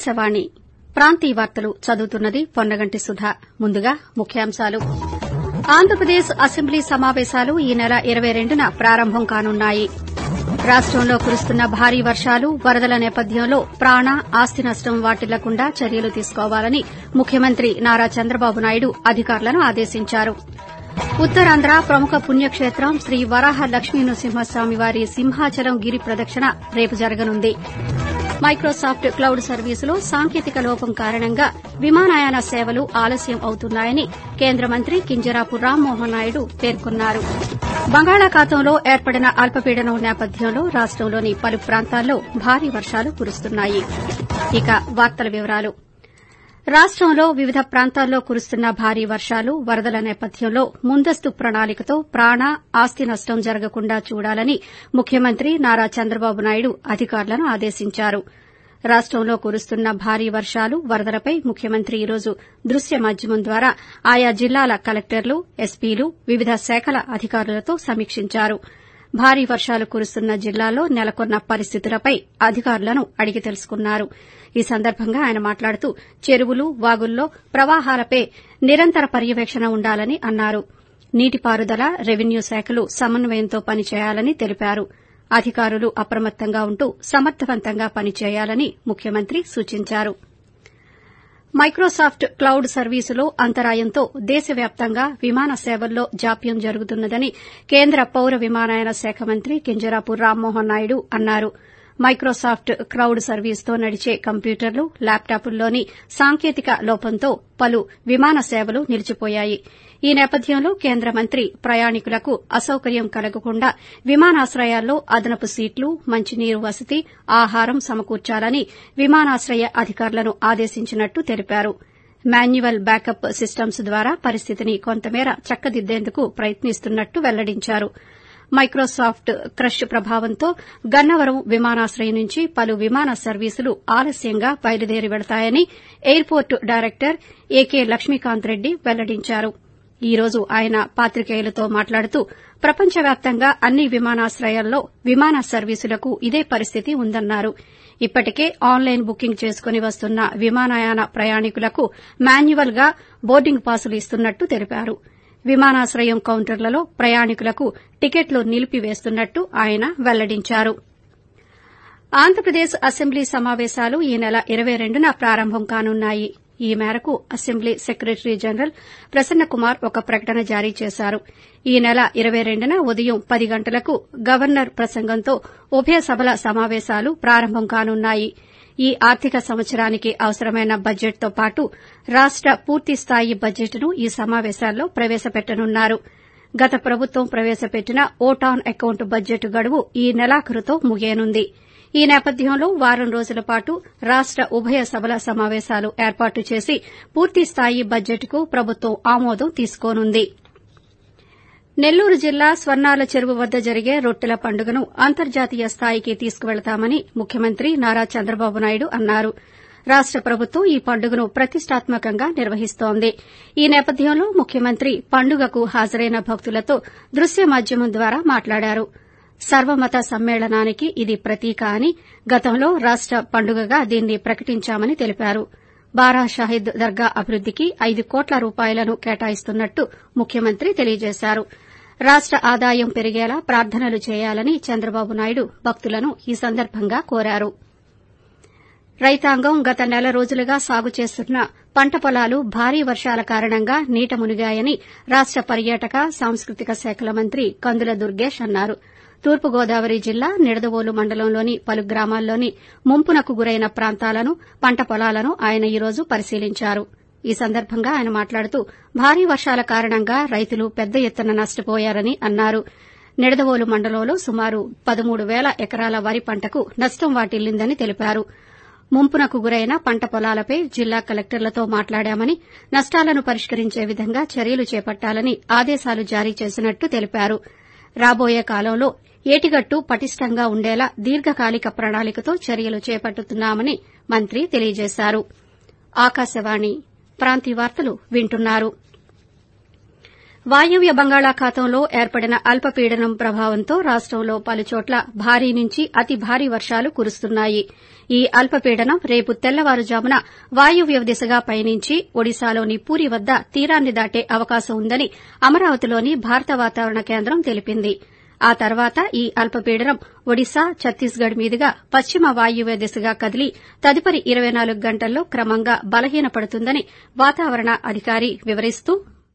ఆకాశవాణి ప్రాంతీయ వార్తలు చదువుతున్నది పొన్నగంటి సుధా ముందుగా ముఖ్యాంశాలు ఆంధ్రప్రదేశ్ అసెంబ్లీ సమావేశాలు ఈ నెల ఇరవై రెండున ప్రారంభం కానున్నాయి రాష్టంలో కురుస్తున్న భారీ వర్షాలు వరదల నేపథ్యంలో ప్రాణ ఆస్తి నష్టం వాటిల్లకుండా చర్యలు తీసుకోవాలని ముఖ్యమంత్రి నారా చంద్రబాబు నాయుడు అధికారులను ఆదేశించారు ఉత్తరాంధ్ర ప్రముఖ పుణ్యక్షేత్రం శ్రీ వరాహ లక్ష్మీ నృసింహస్వామి వారి సింహాచలం గిరి ప్రదక్షిణ రేపు జరగనుంది మైక్రోసాఫ్ట్ క్లౌడ్ సర్వీసులో సాంకేతిక లోపం కారణంగా విమానయాన సేవలు ఆలస్యం అవుతున్నాయని కేంద్ర మంత్రి కింజరాపు రామ్మోహన్ నాయుడు పేర్కొన్నారు బంగాళాఖాతంలో ఏర్పడిన అల్పపీడనం నేపథ్యంలో రాష్టంలోని పలు ప్రాంతాల్లో భారీ వర్షాలు కురుస్తున్నాయి ఇక వార్తల వివరాలు రాష్టంలో వివిధ ప్రాంతాల్లో కురుస్తున్న భారీ వర్షాలు వరదల నేపథ్యంలో ముందస్తు ప్రణాళికతో ప్రాణ ఆస్తి నష్టం జరగకుండా చూడాలని ముఖ్యమంత్రి నారా చంద్రబాబు నాయుడు అధికారులను ఆదేశించారు రాష్టంలో కురుస్తున్న భారీ వర్షాలు వరదలపై ముఖ్యమంత్రి ఈరోజు దృశ్య మాధ్యమం ద్వారా ఆయా జిల్లాల కలెక్టర్లు ఎస్పీలు వివిధ శాఖల అధికారులతో సమీక్షించారు భారీ వర్షాలు కురుస్తున్న జిల్లాల్లో నెలకొన్న పరిస్థితులపై అధికారులను అడిగి తెలుసుకున్నారు ఈ సందర్భంగా ఆయన మాట్లాడుతూ చెరువులు వాగుల్లో ప్రవాహాలపై నిరంతర పర్యవేక్షణ ఉండాలని అన్నారు నీటిపారుదల రెవెన్యూ శాఖలు సమన్వయంతో పనిచేయాలని తెలిపారు అధికారులు అప్రమత్తంగా ఉంటూ సమర్దవంతంగా పనిచేయాలని ముఖ్యమంత్రి సూచించారు మైక్రోసాఫ్ట్ క్లౌడ్ సర్వీసులో అంతరాయంతో దేశవ్యాప్తంగా విమాన సేవల్లో జాప్యం జరుగుతున్నదని కేంద్ర పౌర విమానయాన శాఖ మంత్రి కింజరాపు రామ్మోహన్ నాయుడు అన్నారు మైక్రోసాఫ్ట్ క్లౌడ్ సర్వీస్తో నడిచే కంప్యూటర్లు ల్యాప్టాప్ల్లోని సాంకేతిక లోపంతో పలు విమాన సేవలు నిలిచిపోయాయి ఈ నేపథ్యంలో కేంద్ర మంత్రి ప్రయాణికులకు అసౌకర్యం కలగకుండా విమానాశ్రయాల్లో అదనపు సీట్లు మంచినీరు వసతి ఆహారం సమకూర్చాలని విమానాశ్రయ అధికారులను ఆదేశించినట్టు తెలిపారు మాన్యువల్ బ్యాకప్ సిస్టమ్స్ ద్వారా పరిస్థితిని కొంతమేర చక్కదిద్దేందుకు ప్రయత్నిస్తున్నట్టు వెల్లడించారు మైక్రోసాఫ్ట్ క్రష్ ప్రభావంతో గన్నవరం విమానాశ్రయం నుంచి పలు విమాన సర్వీసులు ఆలస్యంగా బయలుదేరి వెడతాయని airport director A K Lakshmikanth Reddy వెల్లడించారు ఈ రోజు ఆయన పాతికేయులతో మాట్లాడుతూ ప్రపంచవ్యాప్తంగా అన్ని విమానాశ్రయాల్లో విమాన సర్వీసులకు ఇదే పరిస్థితి ఉందన్నారు ఇప్పటికే ఆన్లైన్ బుకింగ్ చేసుకుని వస్తున్న విమానయాన ప్రయాణికులకు మాన్యువల్ గా బోర్డింగ్ పాసులు ఇస్తున్నట్టు తెలిపారు విమానాశ్రయం కౌంటర్లలో ప్రయాణికులకు టికెట్లు నిలిపివేస్తున్నట్టు ఆయన వెల్లడించారు ఆంధ్రప్రదేశ్ అసెంబ్లీ సమావేశాలు ఈ నెల ఇరవై రెండున ప్రారంభం కానున్నాయి ఈ మేరకు అసెంబ్లీ సెక్రటరీ జనరల్ ప్రసన్నకుమార్ ఒక ప్రకటన జారీ చేశారు ఈ నెల ఇరవై రెండున ఉదయం పది గంటలకు గవర్నర్ ప్రసంగంతో ఉభయ సభల సమావేశాలు ప్రారంభం కానున్నాయి ఈ ఆర్థిక సంవత్సరానికి అవసరమైన బడ్జెట్తో పాటు రాష్ట పూర్తిస్థాయి బడ్జెట్ను ఈ సమావేశాల్లో ప్రవేశపెట్టనున్నారు గత ప్రభుత్వం ప్రవేశపెట్టిన ఓట్ ఆన్ అకౌంట్ బడ్జెట్ గడువు ఈ నెలాఖరుతో ముగియనుంది ఈ నేపథ్యంలో వారం రోజుల పాటు రాష్ట ఉభయ సభల సమావేశాలు ఏర్పాటు చేసి పూర్తిస్థాయి బడ్జెట్కు ప్రభుత్వం ఆమోదం తీసుకోనుంది నెల్లూరు జిల్లా స్వర్ణాల చెరువు వద్ద జరిగే రొట్టెల పండుగను అంతర్జాతీయ స్థాయికి తీసుకువెళతామని ముఖ్యమంత్రి నారా చంద్రబాబు నాయుడు అన్నారు రాష్ట ప్రభుత్వం ఈ పండుగను ప్రతిష్టాత్మకంగా నిర్వహిస్తోంది ఈ నేపథ్యంలో ముఖ్యమంత్రి పండుగకు హాజరైన భక్తులతో దృశ్య మాధ్యమం ద్వారా మాట్లాడారు సర్వమత సమ్మేళనానికి ఇది ప్రతీక అని గతంలో రాష్ట పండుగగా దీన్ని ప్రకటించామని తెలిపారు బారా షాహిద్ దర్గా అభివృద్దికి ఐదు కోట్ల రూపాయలను కేటాయిస్తున్నట్టు ముఖ్యమంత్రి తెలియజేశారు రాష్ట ఆదాయం పెరిగేలా ప్రార్థనలు చేయాలని చంద్రబాబు నాయుడు భక్తులను ఈ సందర్భంగా కోరారు రైతాంగం గత నెల రోజులుగా సాగు చేస్తున్న పంట పొలాలు భారీ వర్షాల కారణంగా నీట మునిగాయని రాష్ట పర్యాటక సాంస్కృతిక శాఖల మంత్రి కందుల దుర్గేష్ అన్నారు తూర్పుగోదావరి జిల్లా నిడదవోలు మండలంలోని పలు గ్రామాల్లోని ముంపునకు గురైన ప్రాంతాలను పంట పొలాలను ఆయన ఈ రోజు పరిశీలించారు ఈ సందర్భంగా ఆయన మాట్లాడుతూ భారీ వర్షాల కారణంగా రైతులు పెద్ద ఎత్తున నష్టపోయారని అన్నారు నిడదవోలు మండలంలో సుమారు పదమూడు పేల ఎకరాల వరి పంటకు నష్టం వాటిల్లిందని తెలిపారు ముంపునకు గురైన పంట పొలాలపై జిల్లా కలెక్టర్లతో మాట్లాడామని నష్టాలను పరిష్కరించే విధంగా చర్యలు చేపట్టాలని ఆదేశాలు జారీ చేసినట్టు తెలిపారు రాబోయే కాలంలో ఏటిగట్టు పటిష్టంగా ఉండేలా దీర్ఘకాలిక ప్రణాళికతో చర్యలు చేపడుతున్నామని మంత్రి తెలియజేశారు ఆకాశవాణి ప్రాంతీయ వార్తలు వింటున్నారు వాయవ్య బంగాళాఖాతంలో ఏర్పడిన అల్పపీడనం ప్రభావంతో రాష్టంలో పలుచోట్ల భారీ నుంచి అతి భారీ వర్షాలు కురుస్తున్నాయి ఈ అల్పపీడనం రేపు తెల్లవారుజామున వాయువ్య దిశగా పయనించి ఒడిశాలోని పూరి వద్ద తీరాన్ని దాటే అవకాశం ఉందని అమరావతిలోని భారత వాతావరణ కేంద్రం తెలిపింది ఆ తర్వాత ఈ అల్పపీడనం ఒడిశా ఛత్తీస్గఢ్ మీదుగా పశ్చిమ వాయువ్య దిశగా కదిలి తదుపరి ఇరవై నాలుగు గంటల్లో క్రమంగా బలహీనపడుతుందని వాతావరణ అధికారి వివరిస్తూ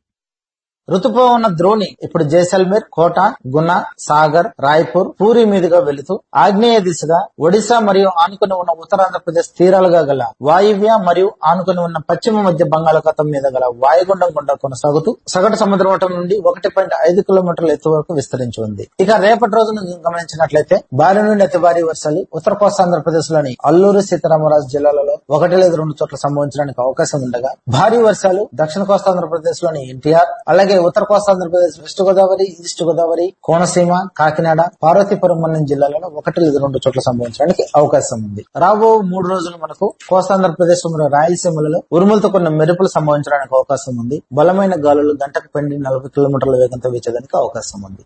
రుతుపవన ద్రోణి ఇప్పుడు జైసల్మేర్ కోట గుణ సాగర్ రాయ్పూర్ పూరి మీదుగా వెళుతూ ఆగ్నేయ దిశగా ఒడిశా మరియు ఆనుకుని ఉన్న ఉత్తరాంధ్రప్రదేశ్ తీరాలుగా గల వాయువ్య మరియు ఆనుకుని ఉన్న పశ్చిమ మధ్య బంగాళాఖాతం మీద గల వాయుగుండం గుండా కొనసాగుతూ సగటు సముద్ర మట్టం నుండి ఒకటి పాయింట్ ఐదు కిలోమీటర్ల ఎత్తు వరకు విస్తరించి ఉంది ఇక రేపటి రోజున గమనించినట్లయితే భారీ నుండి అతి భారీ వర్షాలు ఉత్తర కోస్తాంధ్రప్రదేశ్ లోని అల్లూరు సీతారామరాజు జిల్లాలలో ఒకటి లేదా రెండు చోట్ల సంభవించడానికి అవకాశం ఉండగా భారీ వర్షాలు దక్షిణ కోస్తాంధ్రప్రదేశ్ లోని ఎన్టీఆర్ అలాగే ఉత్తర కోస్తాంధ్రప్రదేశ్ వెస్ట్ గోదావరి ఈస్ట్ గోదావరి కోనసీమ కాకినాడ పార్వతీపురం మన్యం జిల్లాలలో ఒకటి లేదా రెండు చోట్ల సంభవించడానికి అవకాశం ఉంది రాబో మూడు రోజులు మనకు కోస్తాంధ్రప్రదేశ్ మరియు రాయలసీమలలో ఉరుములతో కొన్ని మెరుపులు సంభవించడానికి అవకాశం ఉంది బలమైన గాలులు గంటకు పెండి నలభై కిలోమీటర్ల వేగంతో వీచడానికి అవకాశం ఉంది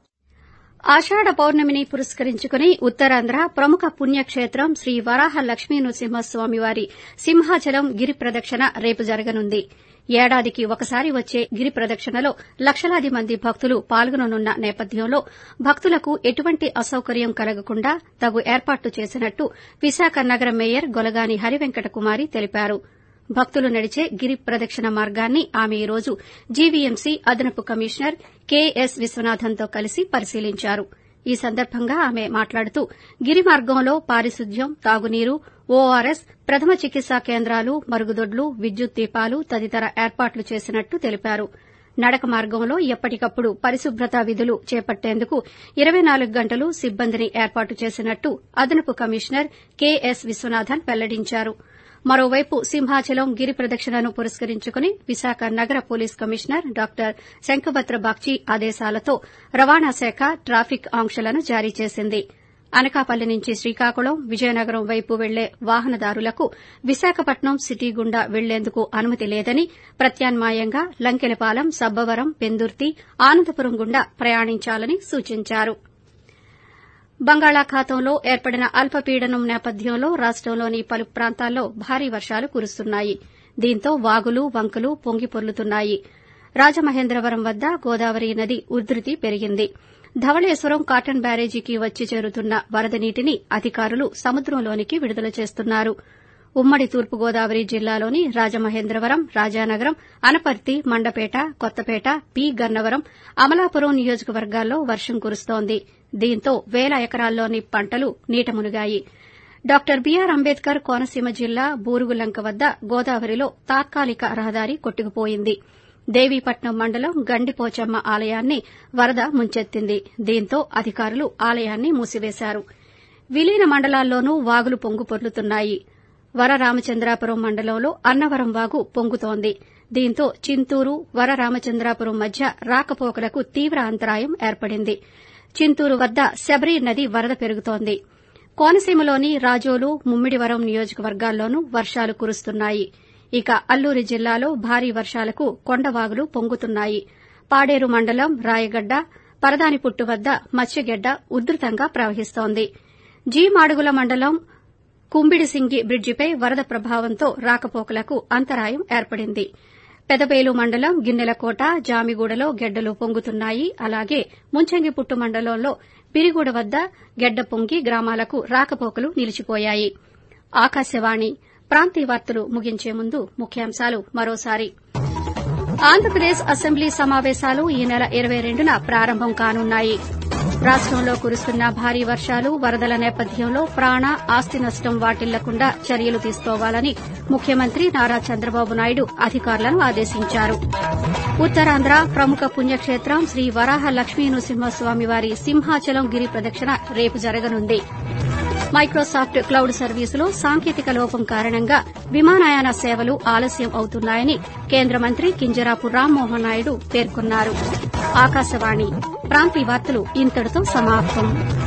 ఆషాఢ పౌర్ణమిని పురస్కరించుకుని ఉత్తరాంధ్ర ప్రముఖ పుణ్యక్షేత్రం శ్రీ వరాహ లక్ష్మీ నృసింహస్వామి వారి సింహాచలం గిరి ప్రదక్షిణ రేపు జరగనుంది ఏడాదికి ఒకసారి వచ్చే గిరి ప్రదక్షిణలో లక్షలాది మంది భక్తులు పాల్గొననున్న నేపథ్యంలో భక్తులకు ఎటువంటి అసౌకర్యం కలగకుండా తగు ఏర్పాట్లు చేసినట్టు విశాఖ నగర మేయర్ గొలగాని హరివెంకట కుమారి తెలిపారు భక్తులు నడిచే గిరి ప్రదక్షిణ మార్గాన్ని ఆమె ఈ రోజు జీవీఎంసీ అదనపు కమిషనర్ కెఎస్ విశ్వనాథన్తో కలిసి పరిశీలించారు ఈ సందర్భంగా ఆమె మాట్లాడుతూ గిరి మార్గంలో పారిశుద్ధ్యం తాగునీరు ఓఆర్ఎస్ ప్రథమ చికిత్సా కేంద్రాలు మరుగుదొడ్లు విద్యుత్ దీపాలు తదితర ఏర్పాట్లు చేసినట్టు తెలిపారు నడక మార్గంలో ఎప్పటికప్పుడు పరిశుభ్రత విధులు చేపట్టేందుకు ఇరవై నాలుగు గంటలు సిబ్బందిని ఏర్పాటు చేసినట్టు అదనపు కమిషనర్ కెఎస్ విశ్వనాథన్ వెల్లడించారు మరోవైపు సింహాచలం గిరి ప్రదక్షిణను పురస్కరించుకుని విశాఖ నగర police commissioner doctor Shankhabrata Bagchi ఆదేశాలతో రవాణా శాఖ ట్రాఫిక్ ఆంక్షలను జారీ చేసింది అనకాపల్లి నుంచి శ్రీకాకుళం విజయనగరం వైపు వెళ్లే వాహనదారులకు విశాఖపట్నం సిటీ గుండా వెళ్లేందుకు అనుమతి లేదని ప్రత్యామ్నాయంగా లంకెలపాలెం సబ్బవరం పెందుర్తి ఆనందపురం గుండా ప్రయాణించాలని సూచించారు బంగాళాఖాతంలో ఏర్పడిన అల్పపీడనం నేపథ్యంలో రాష్టంలోని పలు ప్రాంతాల్లో భారీ వర్షాలు కురుస్తున్నాయి దీంతో వాగులు వంకలు పొంగి పొర్లుతున్నాయి రాజమహేంద్రవరం వద్ద గోదావరి నది ఉధృతి పెరిగింది ధవళేశ్వరం కాటన్ బ్యారేజీకి వచ్చి చేరుతున్న వరద నీటిని అధికారులు సముద్రంలోనికి విడుదల చేస్తున్నారు ఉమ్మడి తూర్పుగోదావరి జిల్లాలోని రాజమహేంద్రవరం రాజానగరం అనపర్తి మండపేట కొత్తపేట పి గన్నవరం అమలాపురం నియోజకవర్గాల్లో వర్షం కురుస్తోంది దీంతో వేల ఎకరాల్లోని పంటలు నీట మునిగాయి డాక్టర్ బీఆర్ అంబేద్కర్ కోనసీమ జిల్లా బూరుగులంక వద్ద గోదావరిలో తాత్కాలిక రహదారి కొట్టుకుపోయింది దేవీపట్నం మండలం గండిపోచమ్మ ఆలయాన్ని వరద ముంచెత్తింది దీంతో అధికారులు ఆలయాన్ని మూసివేశారు విలీన మండలాల్లోనూ వాగులు పొంగు పొర్లుతున్నాయి వరరామచంద్రాపురం మండలంలో అన్నవరం వాగు పొంగుతోంది దీంతో చింతూరు వరరామచంద్రాపురం మధ్య రాకపోకలకు తీవ్ర అంతరాయం ఏర్పడింది చింతూరు వద్ద శబరి నది వరద పెరుగుతోంది కోనసీమలోని రాజోలు ముమ్మిడివరం నియోజకవర్గాల్లోనూ వర్షాలు కురుస్తున్నాయి ఇక అల్లూరి జిల్లాలో భారీ వర్షాలకు కొండవాగులు పొంగుతున్నాయి పాడేరు మండలం రాయగడ్డ పరదానిపుట్టు వద్ద మత్స్యగెడ్డ ఉధృతంగా ప్రవహిస్తోంది జీ మాడుగుల మండలం కుంబిడిసింగి బ్రిడ్జిపై వరద ప్రభావంతో రాకపోకలకు అంతరాయం ఏర్పడింది పెదబేలు మండలం గిన్నెలకోట జామిగూడలో గెడ్డలు పొంగుతున్నాయి అలాగే ముంచంగిపుట్టు మండలంలో పిరిగూడ వద్ద గెడ్డ పొంగి గ్రామాలకు రాకపోకలు నిలిచిపోయాయి ఆకాశవాణి ప్రాంతీయ వార్తలు ముగించే ముందు ముఖ్యాంశాలు మరోసారి ఆంధ్రప్రదేశ్ అసెంబ్లీ సమావేశాలు ఈ నెల ఇరవై రెండున ప్రారంభం కానున్నాయి రాష్టంలో కురుస్తున్న భారీ వర్షాలు వరదల నేపథ్యంలో ప్రాణ ఆస్తి నష్టం వాటిల్లకుండా చర్యలు తీసుకోవాలని ముఖ్యమంత్రి నారా చంద్రబాబు నాయుడు అధికారులను ఆదేశించారు ఉత్తరాంధ్ర ప్రముఖ పుణ్యక్షేత్రం శ్రీ వరాహ లక్ష్మీ నృసింహస్వామి వారి సింహాచలం గిరి ప్రదక్షిణ రేపు జరగనుంది మైక్రోసాఫ్ట్ క్లౌడ్ సర్వీసులో సాంకేతిక లోపం కారణంగా విమానయాన సేవలు ఆలస్యం అవుతున్నాయని కేంద్ర మంత్రి కింజరాపు రామ్మోహన్ నాయుడు పేర్కొన్నారు ఆకాశవాణి ప్రాంతీయ వార్తలు ఇంతటితో సమాప్తం